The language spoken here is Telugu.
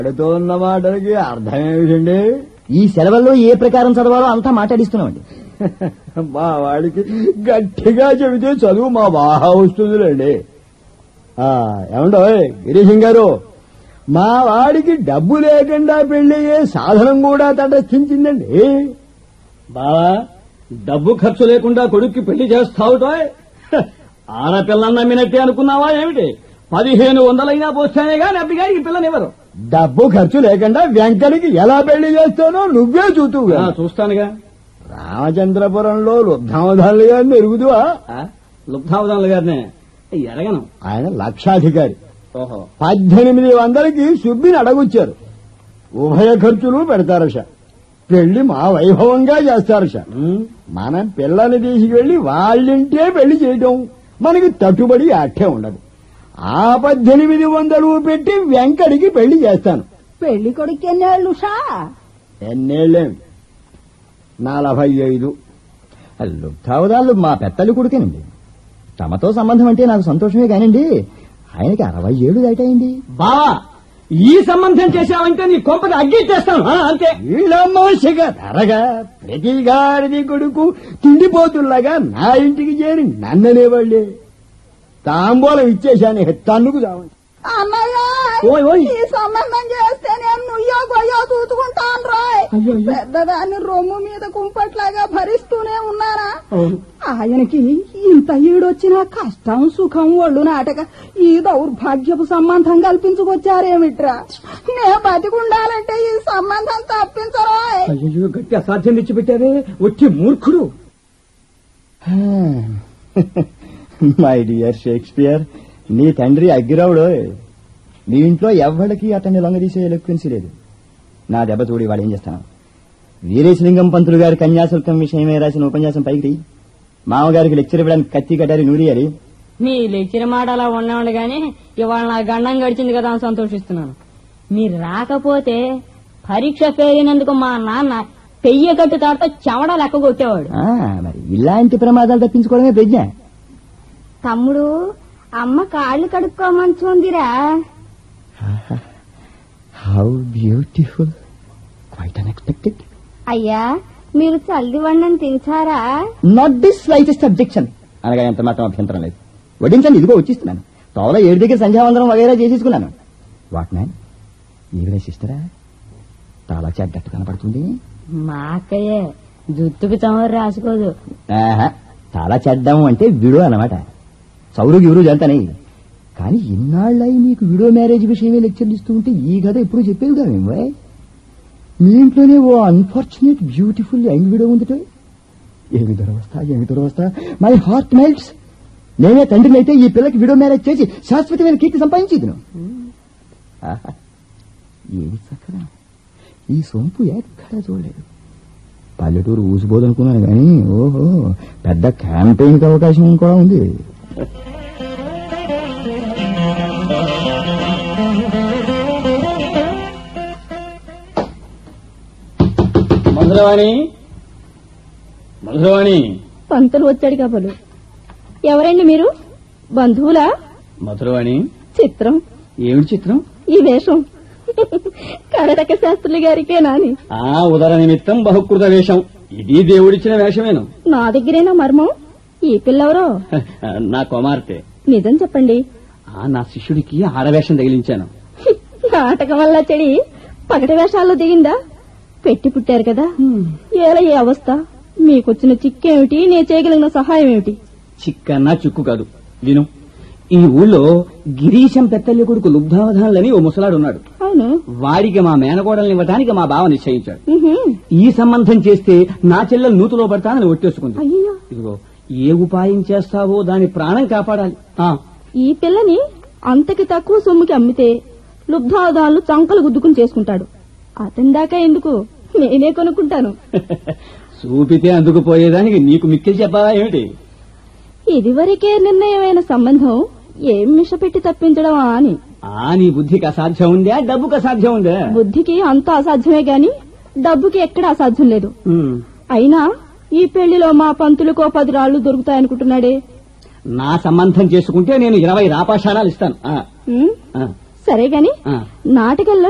పడుతున్న మాటలకి అర్థం ఏమిటండి ఈ సెలవుల్లో ఏ ప్రకారం చదవాలో అంతా మాట్లాడిస్తున్నామండి మా వాడికి గట్టిగా చెబితే చదువు మా బాగా వస్తుందిలేండి ఆ, ఏమండో గిరీశం గారు మా వాడికి డబ్బు లేకుండా పెళ్లయ్యే సాధనం కూడా తటస్థించిందండి బావా డబ్బు ఖర్చు లేకుండా కొడుక్కి పెళ్లి చేస్తావుటోయ్ హ, ఆడపిల్లని నమ్మినట్టే అనుకున్నావా ఏమిటి పదిహేను వందలైనా పోస్తేనే గాని అబ్బిగారికి పిల్లనివ్వరు డబ్బు ఖర్చు లేకుండా వెంకటికి ఎలా పెళ్లి చేస్తానో నువ్వే చూతువు ఆ, చూస్తానుగా రామచంద్రపురంలో లుబ్ధావధానులు గారిని ఎరుగుదువా ఆ, లుబ్ధావధానులు గారిని ఎరగను ఆయన లక్షాధికారి ఓహో పద్దెనిమిది వందలకి సుబ్బిని అడగొచ్చారు ఉభయ ఖర్చులు పెడతారష పెళ్లి మా వైభవంగా చేస్తారష ఉమ్, మనం పిల్లని తీసుకెళ్లి వాళ్ళింటే పెళ్లి చేయటం మనకి తట్టుబడి అట్టే ఉండదు ఆ పద్దెనిమిది వందలు పెట్టి వెంకడికి పెళ్లి చేస్తాను పెళ్లి కొడుకు ఎన్నేళ్ళు షా ఎన్నేళ్ళేం నలభై ఐదు లుబ్ధావదాలు మా పెత్తలు కొడుకేనండి తమతో సంబంధం అంటే నాకు సంతోషమే కానండి ఆయనకి అరవై ఏళ్ళు దాటాయండి బావా ఈ సంబంధం చేశావంటే నీ కొంపకి అగ్గిచ్చేస్తాను ఆ, అంతే వీళ్ళమ్మోషగా ధరగా ప్రతి గారిది కొడుకు తిండిపోతుల్లాగా నా ఇంటికి చేరి నన్ననేవాళ్లే తాంబూలం ఇచ్చేశాను తన్నుకు చావండి అన్నయ్య ఓయ్, ఓయ్. ఈ సంబంధం చేస్తే నేను నుయ్యో గొయ్యో చూసుకుంటాను రాయ్ పెద్దదాన్ని రొమ్ము మీద కుంపట్లాగా భరిస్తూనే ఉన్నానా ఆయనకి ఇంత ఈడొచ్చిన కష్టం సుఖం ఒళ్ళు నాటక ఈ దౌర్భాగ్యపు సంబంధం కల్పించుకొచ్చారేమిట్రా నే బతికుండాలంటే ఈ సంబంధం తప్పించరాయ్ అయ్యో గట్టి అసాధ్యం తెచ్చిపెట్టారే వచ్చి మూర్ఖుడు మై డియర్ షేక్స్పియర్ నీ తండ్రి అగ్గిరావుడు మీ ఇంట్లో ఎవ్వడికి అతన్ని లొంగదీసే ఎలక్వెన్సీ లేదు నా దెబ్బ చూడి వాడు ఏం చేస్తాను వీరేశలింగం పంతులు గారి కన్యాశుల్కం విషయమే రాసిన ఉపన్యాసం పైకి తీ. మామగారికి లెక్చర్ ఇవ్వడానికి కత్తి కట్టారి నూరియాలి మీ లెక్చర్ మాట అలా ఉన్నాడు గాని ఇవాళ నా గండం గడిచింది కదా అని సంతోషిస్తున్నాను మీరు రాకపోతే పరీక్ష పేరినందుకు మా నాన్న పెయ్య కట్టు తాడుతో చెమడ లెక్క కొట్టేవాడు ఆ, మరి ఇలాంటి ప్రమాదాలు తప్పించుకోవడమే ప్రజ్ఞ తమ్ముడు అమ్మ కాళ్ళు కడుక్కోమంటుందిరా హౌ బ్యూటిఫుల్ క్వైట్ అన్ఎక్స్పెక్టెడ్ అయ్యా మీరు చల్లి వండని తింటారా నాట్ ది స్లైటెస్ట్ అబ్జెక్షన్ అనగా ఎంత మాత్రం అభ్యంతరం లేదు వడ్డించండి ఇదిగో వచ్చిస్తున్నాను తోవల ఏడు దగ్గర సంధ్యావందనం వగైరా చేసేసుకున్నాను వాట్ మ్యాన్ ఈవిడ సిస్టరా చాలా చెడ్డట్టు కనపడుతుంది మా అక్కయ్యే జుత్తుకు చమరు రాసుకోదు ఆహా, చాలా చెడ్డం అంటే విడో అన్నమాట చౌరు గివురు జంతని కానీ ఇన్నాళ్ళై నీకు విడో మ్యారేజ్ విషయమే లెక్చర్లు ఇస్తూ ఉంటే ఈ కథ ఎప్పుడు చెప్పేది కదా మేము మీ ఇంట్లోనే ఓ అన్ఫార్చునేట్ బ్యూటిఫుల్ యంగ్ విడో ఉందిట ఏమి దొరవస్తా ఏమి దొరవస్తా మై హార్ట్ మెల్ట్స్ నేనే తండ్రిని అయితే ఈ పిల్లకి విడో మ్యారేజ్ చేసి శాశ్వతమైన కీర్తి సంపాదించేది ఏమి చక్కగా ఈ సొంపు ఎక్కడా చూడలేదు పల్లెటూరు ఊసిపోదనుకున్నాను కానీ ఓహో పెద్ద క్యాంపెయిన్కి అవకాశం కూడా ఉంది మధురవాణి మధురవాణి పంతులు వచ్చాడు కాబోలు ఎవరండి మీరు బంధువులా మధురవాణి చిత్రం ఏమిటి చిత్రం ఈ వేషం కరటక శాస్త్రులు గారికే నాని ఆ ఉదర నిమిత్తం బహుకృత వేషం ఇది దేవుడిచ్చిన వేషమేను నా దగ్గరేనా మర్మం ఈ పిల్లెవరో నా కుమార్తె నిజం చెప్పండి ఆ నా శిష్యుడికి ఆడవేషం తగిలించాను నాటకం వల్ల చెడి పగటి వేషాల్లో దిగిందా పెట్టి పుట్టారు కదా ఏల ఏ అవస్థ మీకొచ్చిన చిక్కేమిటి నేను చేయగలిగిన సహాయం ఏమిటి చిక్కన్నా చిక్కు కాదు విను ఈ ఊళ్ళో గిరీశం పెత్తల్లి కొడుకు లుబ్ధావధానులని ఓ ముసలాడు ఉన్నాడు అవును వాడికి మా మేనకోడల్ని ఇవ్వడానికి మా బావ నిశ్చయించాడు ఉహుం. ఈ సంబంధం చేస్తే నా చెల్లెలు నూతులో పడతానని ఒట్టేసుకుంది అయ్యో ఇదిగో ఏ ఉపాయం చేస్తావో దాని ప్రాణం కాపాడాలి ఆ ఈ పిల్లని అంతకి తక్కువ సొమ్ముకి అమ్మితే లుబ్ధాదాలు చంకలు గుద్దుకుని చేసుకుంటాడు అతని దాకా ఎందుకు నేనే కొనుక్కుంటాను చూపితే అందుకుపోయేదానికి నీకు మిక్కిలి చెప్పావా ఏమిటి ఇదివరకే నిర్ణయమైన సంబంధం ఏం మిషపెట్టి తప్పించడమా అని ఆ నీ బుద్ధికి అసాధ్యం ఉందా డబ్బుకి అసాధ్యం ఉందా బుద్ధికి అంత అసాధ్యమే గాని డబ్బుకి ఎక్కడ అసాధ్యం లేదు ఉమ్. అయినా ఈ పెళ్లిలో మా పంతులకో పది రాళ్లు దొరుకుతాయనుకుంటున్నాడే నా సంబంధం చేసుకుంటే నేను ఇరవై రాపాషాణాలు ఇస్తాను ఆ, ఉమ్, ఆ, సరే గాని ఆ. నాటకంలో